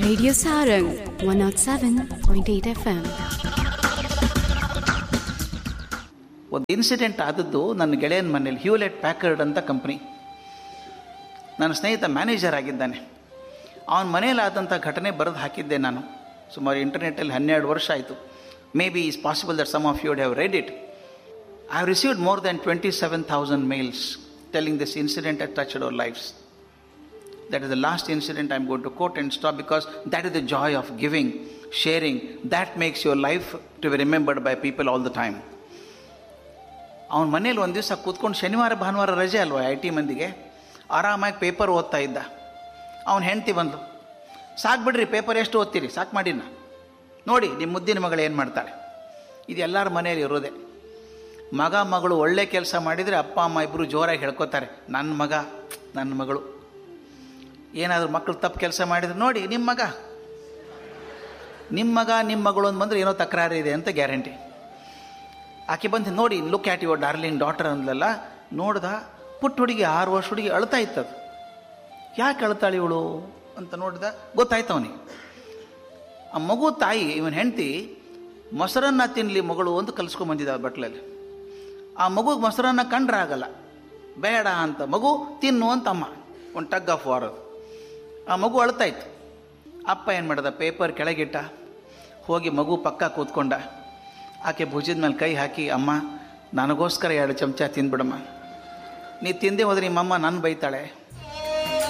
Radio Sarang 107.8 FM. ಒಂದು incident ಆದದ್ದು ನನ್ನ ಗೆಳೆಯನ ಮನೇಲಿ ಹ್ಯೂಲೆಟ್ ಪ್ಯಾಕರ್ಡ್ ಅಂತ ಕಂಪ್ನಿ ನನ್ನ ಸ್ನೇಹಿತ ಮ್ಯಾನೇಜರ್ ಆಗಿದ್ದಾನೆ ಅವನ ಮನೇಲಿ ಆದಂಥ ಘಟನೆ ಬರೆದು ಹಾಕಿದ್ದೆ ನಾನು ಸುಮಾರು ಇಂಟರ್ನೆಟ್ಟಲ್ಲಿ ಹನ್ನೆರಡು ವರ್ಷ ಆಯಿತು may be is possible that some of you'd have read it I have received more than twenty seven thousand mails telling this incident at touch our lives That is the last incident I'm going to quote and stop because that is the joy of giving, sharing. That makes your life to be remembered by people all the time. ಅವನ ಮನೇಲಿ ಒಂದು ದಿವಸ ಕೂತ್ಕೊಂಡು ಶನಿವಾರ ಭಾನುವಾರ ರಜೆ ಅಲ್ವಾ I T ಮಂದಿಗೆ ಆರಾಮಾಗಿ ಪೇಪರ್ ಓದ್ತಾ ಇದ್ದ ಅವನ ಹೆಂಡ್ತಿ ಬಂದು ಸಾಕು ಬಿಡ್ರಿ ಪೇಪರ್ ಎಷ್ಟು ಓದ್ತೀರಿ ಸಾಕು ಮಾಡಿನ ನೋಡಿ ನಿಮ್ಮ ಮುದ್ದಿನ ಮಗಳು ಏನು ಮಾಡ್ತಾಳೆ ಇದು ಎಲ್ಲರ ಮನೆಯಲ್ಲಿ ಇರೋದೆ ಮಗ ಮಗಳು ಒಳ್ಳೆ ಕೆಲಸ ಮಾಡಿದರೆ ಅಪ್ಪ ಅಮ್ಮ ಇಬ್ಬರು ಜೋರಾಗಿ ಹೇಳ್ಕೊತಾರೆ ನನ್ನ ಮಗ ನನ್ನ ಮಗಳು ಏನಾದರೂ ಮಕ್ಕಳು ತಪ್ಪು ಕೆಲಸ ಮಾಡಿದ್ರೆ ನೋಡಿ ನಿಮ್ಮ ಮಗ ನಿಮ್ಮ ಮಗ ನಿಮ್ಮ ಮಗಳು ಅಂತ ಬಂದರೆ ಏನೋ ತಕರಾರು ಇದೆ ಅಂತ ಗ್ಯಾರಂಟಿ ಆಕೆ ಬಂದು ನೋಡಿ look at your darling daughter ಅಂದ್ಲಲ್ಲ ನೋಡ್ದ ಪುಟ್ಟ ಹುಡುಗಿ ಆರು ವರ್ಷ ಹುಡುಗಿ ಅಳ್ತಾ ಇತ್ತದು ಯಾಕೆ ಅಳ್ತಾಳೆ ಇವಳು ಅಂತ ನೋಡ್ದ ಗೊತ್ತಾಯ್ತು ಅವನಿಗೆ ಆ ಮಗು ತಾಯಿ ಇವನ ಹೆಂಡತಿ ಮೊಸರನ್ನ ತಿನ್ನಲಿ ಮಗಳು ಅಂತ ಕಲಿಸ್ಕೊಂಬಂದಿದ್ದ ಬಟ್ಲಲ್ಲಿ ಆ ಮಗುಗೆ ಮೊಸರನ್ನ ಕಂಡ್ರೆ ಆಗಲ್ಲ ಬೇಡ ಅಂತ ಮಗು ತಿನ್ನು ಅಂತ ಅಮ್ಮ ಒಂದು ಟಗ್ ಆಫ್ ವಾರ್ ಅದು ಆ ಮಗು ಅಳ್ತಾಯಿತ್ತು ಅಪ್ಪ ಏನು ಮಾಡ್ದ ಪೇಪರ್ ಕೆಳಗಿಟ್ಟ ಹೋಗಿ ಮಗು ಪಕ್ಕ ಕೂತ್ಕೊಂಡ ಆಕೆ ಭುಜದ ಮೇಲೆ ಕೈ ಹಾಕಿ ಅಮ್ಮ ನನಗೋಸ್ಕರ ಎರಡು ಚಮಚ ತಿಂದ್ಬಿಡಮ್ಮ ನೀ ತಿಂದೆ ಹೋದ್ರೆ ನಿಮ್ಮಮ್ಮ ನನ್ನ ಬೈತಾಳೆ